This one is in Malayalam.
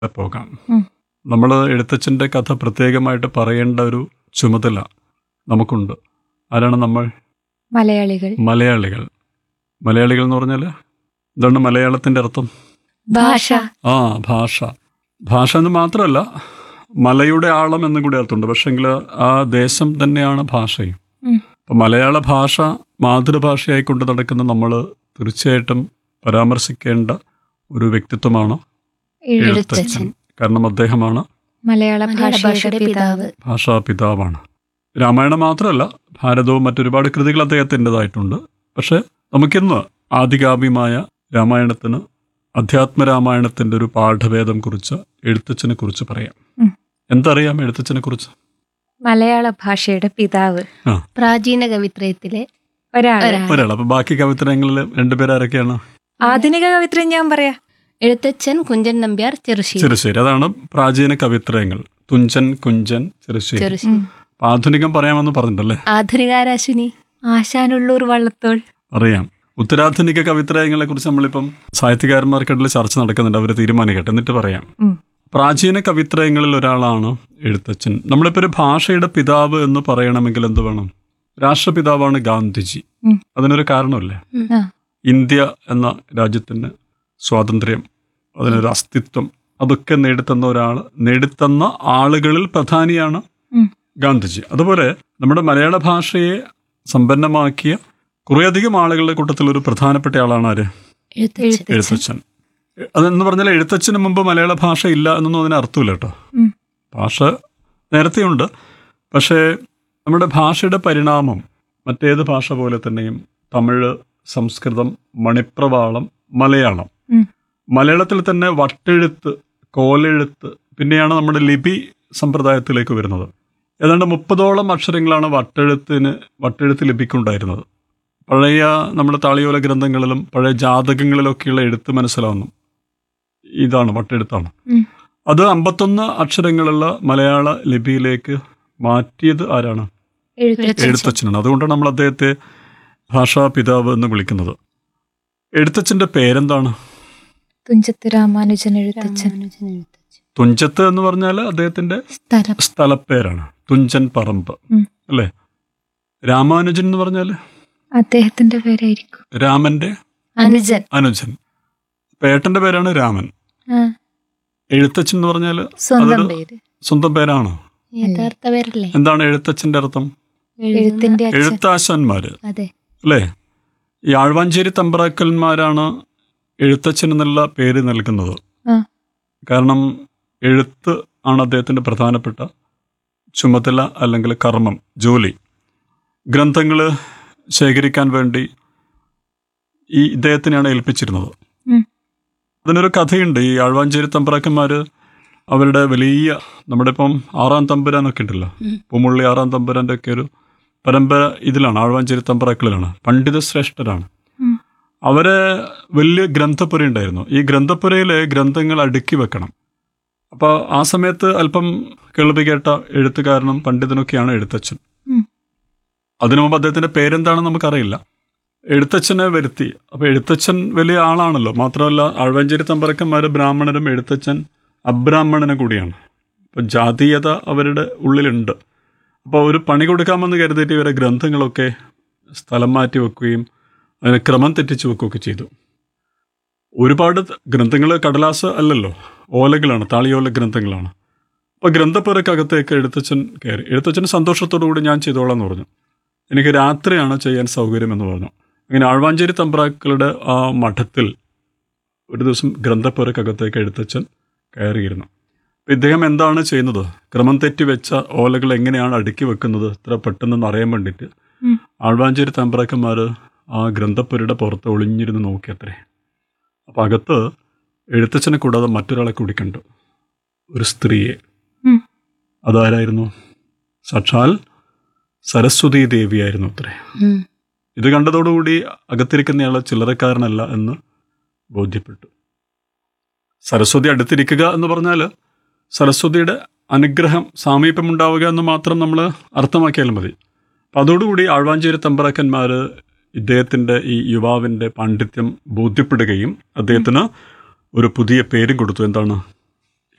പോകാം ഉം. നമ്മൾ എഴുത്തച്ഛൻ്റെ കഥ പ്രത്യേകമായിട്ട് പറയേണ്ട ഒരു ചുമതല നമുക്കുണ്ട് ആരാണ് നമ്മൾ മലയാളികൾ മലയാളികൾ മലയാളികൾ എന്ന് പറഞ്ഞാൽ എന്താണ് മലയാളത്തിൻ്റെ അർത്ഥം ഭാഷ ആ ഭാഷ ഭാഷ എന്ന് മാത്രമല്ല മലയുടെ ആളം എന്നും കൂടി അർത്ഥമുണ്ട് പക്ഷെങ്കിൽ ആ ദേശം തന്നെയാണ് ഭാഷയും ഉം. അപ്പം മലയാള ഭാഷ മാതൃഭാഷയായി കൊണ്ട് നടക്കുന്ന നമ്മൾ തീർച്ചയായിട്ടും പരാമർശിക്കേണ്ട ഒരു വ്യക്തിത്വമാണ് എഴുത്തച്ഛൻ കാരണം അദ്ദേഹമാണ് മലയാള മലയാള ഭാഷയുടെ പിതാവ് ഭാഷാ പിതാവാണ് രാമായണം മാത്രമല്ല ഭാരതവും മറ്റൊരുപാട് കൃതികൾ അദ്ദേഹത്തിൻ്റെതായിട്ടുണ്ട് പക്ഷെ നമുക്കിന്ന് ആദികാവ്യമായ രാമായണത്തിന് അധ്യാത്മരാമായണത്തിൻ്റെ ഒരു പാഠഭേദം കുറിച്ച് എഴുത്തച്ഛനെ കുറിച്ച് പറയാം ഉം. എന്തറിയാം എഴുത്തച്ഛനെ കുറിച്ച് മലയാള ഭാഷയുടെ പിതാവ് പ്രാചീന കവിത്രയത്തിലെ ഒരാൾ ഒരാൾ. ഒരാൾ അപ്പൊ ബാക്കി കവിത്രങ്ങളിൽ രണ്ടുപേരാരൊക്കെയാണ് ആധുനിക കവിത്രം ഞാൻ പറയാ എഴുത്തച്ഛൻ കുഞ്ചൻ നമ്പ്യാർ ചെറുശ്ശേരി ചെറുശ്ശേരി അതാണ് പ്രാചീന കവിത്രയങ്ങൾ തുഞ്ചൻ കുഞ്ചൻ ചെറുശ്ശേരി ചെറുശ്ശേരി അപ്പൊ ആധുനികം പറയാമെന്ന് പറഞ്ഞിട്ടല്ലേ ആധുനികാരാശുനി ആശാനുള്ളൂർ വള്ളത്തോൾ അറിയാം ഉത്തരാധുനിക കവിത്രയങ്ങളെ കുറിച്ച് നമ്മളിപ്പം സാഹിത്യകാരന്മാർക്കിടയിൽ ചർച്ച നടക്കുന്നുണ്ട് അവർ തീരുമാനിക്കട്ടെ എന്നിട്ട് പറയാം ഉം. പ്രാചീന കവിത്രയങ്ങളിൽ ഒരാളാണ് എഴുത്തച്ഛൻ നമ്മളിപ്പോൾ ഒരു ഭാഷയുടെ പിതാവ് എന്ന് പറയണമെങ്കിൽ എന്ത് വേണം രാഷ്ട്രപിതാവാണ് ഗാന്ധിജി ഉം. അതിനൊരു കാരണമല്ലേ ആ. ഇന്ത്യ എന്ന രാജ്യത്തിന് സ്വാതന്ത്ര്യം അതിനൊരു അസ്തിത്വം അതൊക്കെ നേടിത്തന്ന ഒരാൾ നേടിത്തന്ന ആളുകളിൽ പ്രധാനിയാണ് ഉം. ഗാന്ധിജി അതുപോലെ നമ്മുടെ മലയാള ഭാഷയെ സമ്പന്നമാക്കിയ കുറേയധികം ആളുകളുടെ കൂട്ടത്തിൽ ഒരു പ്രധാനപ്പെട്ട ആളാണ് ആര് എഴുത്തച്ഛൻ എഴുത്തച്ഛൻ അതെന്ന് പറഞ്ഞാൽ എഴുത്തച്ഛന് മുമ്പ് മലയാള ഭാഷ ഇല്ല എന്നൊന്നും അതിന് അർത്ഥമില്ല കേട്ടോ ഉം. ഭാഷ നേരത്തെയുണ്ട് പക്ഷേ നമ്മുടെ ഭാഷയുടെ പരിണാമം മറ്റേത് ഭാഷ പോലെ തന്നെയും തമിഴ് സംസ്കൃതം മണിപ്രവാളം മലയാളം ഉം. മലയാളത്തിൽ തന്നെ വട്ടെഴുത്ത് കോലെഴുത്ത് പിന്നെയാണ് നമ്മുടെ ലിപി സമ്പ്രദായത്തിലേക്ക് വരുന്നത് ഏതാണ്ട് മുപ്പതോളം അക്ഷരങ്ങളാണ് വട്ടെഴുത്തിന് വട്ടെഴുത്ത് ലിപിക്കുണ്ടായിരുന്നത് പഴയ നമ്മുടെ താളിയോല ഗ്രന്ഥങ്ങളിലും പഴയ ജാതകങ്ങളിലൊക്കെയുള്ള എഴുത്ത് മനസ്സിലാവുന്നു ഇതാണ് വട്ടെഴുത്താണ് ഉം. അത് അമ്പത്തൊന്ന് അക്ഷരങ്ങളുള്ള മലയാള ലിപിയിലേക്ക് മാറ്റിയത് ആരാണ് എഴുത്തച്ഛൻ എഴുത്തച്ഛനാണ് അതുകൊണ്ടാണ് നമ്മൾ അദ്ദേഹത്തെ ഭാഷാ പിതാവ് എന്ന് വിളിക്കുന്നത് എഴുത്തച്ഛൻ്റെ പേരെന്താണ് തുഞ്ചത്ത് രാമാനുജൻ എഴുത്തച്ഛൻ രാമാനുജൻ എഴുത്തച്ഛൻ തുഞ്ചത്ത് എന്ന് പറഞ്ഞാൽ അദ്ദേഹത്തിന്റെ സ്ഥലം സ്ഥലപ്പേരാണ് തുഞ്ചൻ പറമ്പ് ഉം. അല്ലേ രാമാനുജൻ എന്ന് പറഞ്ഞാൽ അദ്ദേഹത്തിന്റെ പേരായിരിക്കും രാമന്റെ അനുജൻ അനുജൻ പേട്ടന്റെ പേരാണ് രാമൻ ആ, എഴുത്തച്ഛൻ എന്ന് പറഞ്ഞാൽ സ്വന്തം അതൊരു- പേര് സ്വന്തം പേരാണോ യഥാർത്ഥ പേരല്ലേ എന്താണ് എഴുത്തച്ഛൻ്റെ അർത്ഥം എഴുത്തിന്റെ അച്ഛൻ എഴുത്താശന്മാര് അതെ അല്ലേ ഈ ആഴ്വാഞ്ചേരി തമ്പ്രാക്കന്മാരാണ് എഴുത്തച്ഛൻ എന്നുള്ള പേര് നൽകുന്നത് ആ. കാരണം എഴുത്ത് ആണ് അദ്ദേഹത്തിന്റെ പ്രധാനപ്പെട്ട ചുമതല അല്ലെങ്കിൽ കർമ്മം ജോലി ഗ്രന്ഥങ്ങൾ ശേഖരിക്കാൻ വേണ്ടി ഈ ഇദ്ദേഹത്തിനെയാണ് ഏൽപ്പിച്ചിരുന്നത് ഉം. അതിനൊരു കഥയുണ്ട് ഈ ആഴ്വാഞ്ചേരി തമ്പ്രാക്കന്മാർ അവരുടെ വലിയ നമ്മുടെ ഇപ്പം ആറാം തമ്പുരാനൊക്കെ ഉണ്ടല്ലോ ഉം. പൂമുള്ളി ആറാം തമ്പുരാൻ്റെ ഒക്കെ ഒരു പരമ്പര ഇതിലാണ് ആഴ്വാഞ്ചേരി തമ്പ്രാക്കളിലാണ് പണ്ഡിത ശ്രേഷ്ഠരാണ് ഉം. അവരെ വലിയ ഗ്രന്ഥപ്പുര ഉണ്ടായിരുന്നു ഈ ഗ്രന്ഥപ്പുരയിലെ ഗ്രന്ഥങ്ങൾ അടുക്കി വെക്കണം അപ്പോൾ ആ സമയത്ത് അല്പം കേൾവി കേട്ട എഴുത്തുകാരനും പണ്ഡിതനൊക്കെയാണ് എഴുത്തച്ഛൻ ഉം. അതിനു മുമ്പ് അദ്ദേഹത്തിന്റെ പേരെന്താണെന്ന് നമുക്കറിയില്ല എഴുത്തച്ഛനെ വരുത്തി അപ്പോൾ എഴുത്തച്ഛൻ വലിയ ആളാണല്ലോ മാത്രമല്ല ആഴ്വാഞ്ചേരി തമ്പറക്കന്മാർ ബ്രാഹ്മണരും എഴുത്തച്ഛൻ അബ്രാഹ്മണനും കൂടിയാണ് അപ്പം ജാതീയത അവരുടെ ഉള്ളിലുണ്ട് അപ്പോൾ ഒരു പണി കൊടുക്കാമെന്ന് കരുതിയിട്ട് ഇവരെ ഗ്രന്ഥങ്ങളൊക്കെ സ്ഥലം മാറ്റി വെക്കുകയും അതിന് ക്രമം തെറ്റിച്ച് വെക്കുകയൊക്കെ ചെയ്തു ഒരുപാട് ഗ്രന്ഥങ്ങൾ കടലാസ് അല്ലല്ലോ ഓലകളാണ് താളിയോല ഗ്രന്ഥങ്ങളാണ് അപ്പോൾ ഗ്രന്ഥപ്പുരക്കകത്തേക്ക് എഴുത്തച്ഛൻ കയറി എഴുത്തച്ഛൻ സന്തോഷത്തോടു കൂടി ഞാൻ ചെയ്തോളാം എന്ന് പറഞ്ഞു എനിക്ക് രാത്രിയാണ് ചെയ്യാൻ സൗകര്യം എന്ന് പറഞ്ഞു അങ്ങനെ ആഴ്വാഞ്ചേരി തമ്പ്രാക്കളുടെ ആ മഠത്തിൽ ഒരു ദിവസം ഗ്രന്ഥപ്പുരക്കകത്തേക്ക് എഴുത്തച്ഛൻ കയറിയിരുന്നു അപ്പം ഇദ്ദേഹം എന്താണ് ചെയ്യുന്നത് ക്രമം തെറ്റി വെച്ച ഓലകൾ എങ്ങനെയാണ് അടുക്കി വെക്കുന്നത് ഇത്ര പെട്ടെന്ന് അറിയാൻ വേണ്ടിയിട്ട് ഉം. ആഴ്വാഞ്ചേരി തമ്പ്രാക്കന്മാർ ആ ഗ്രന്ഥപ്പുരയുടെ പുറത്ത് ഒളിഞ്ഞിരുന്ന് നോക്കിയത്രേ അപ്പം അകത്ത് എഴുത്തച്ഛനെ കൂടാതെ മറ്റൊരാളെ കൂടി കണ്ടു ഒരു സ്ത്രീയെ ഉം. അതാരായിരുന്നു സാക്ഷാൽ സരസ്വതി ദേവിയായിരുന്നു അത്രേ ഉം. ഇത് കണ്ടതോടുകൂടി അകത്തിരിക്കുന്നയാൾ ചില്ലറക്കാരനല്ല എന്ന് ബോധ്യപ്പെട്ടു സരസ്വതി അടുത്തിരിക്കുക എന്ന് പറഞ്ഞാൽ സരസ്വതിയുടെ അനുഗ്രഹം സാമീപ്യമുണ്ടാവുക എന്ന് മാത്രം നമ്മൾ അർത്ഥമാക്കിയാൽ മതി അപ്പം അതോടുകൂടി ആഴ്വാഞ്ചേരി തമ്പ്രാക്കന്മാർ ഇദ്ദേഹത്തിൻ്റെ ഈ യുവാവിൻ്റെ പാണ്ഡിത്യം ബോധ്യപ്പെടുകയും അദ്ദേഹത്തിന് ഒരു പുതിയ പേരും കൊടുത്തു എന്താണ്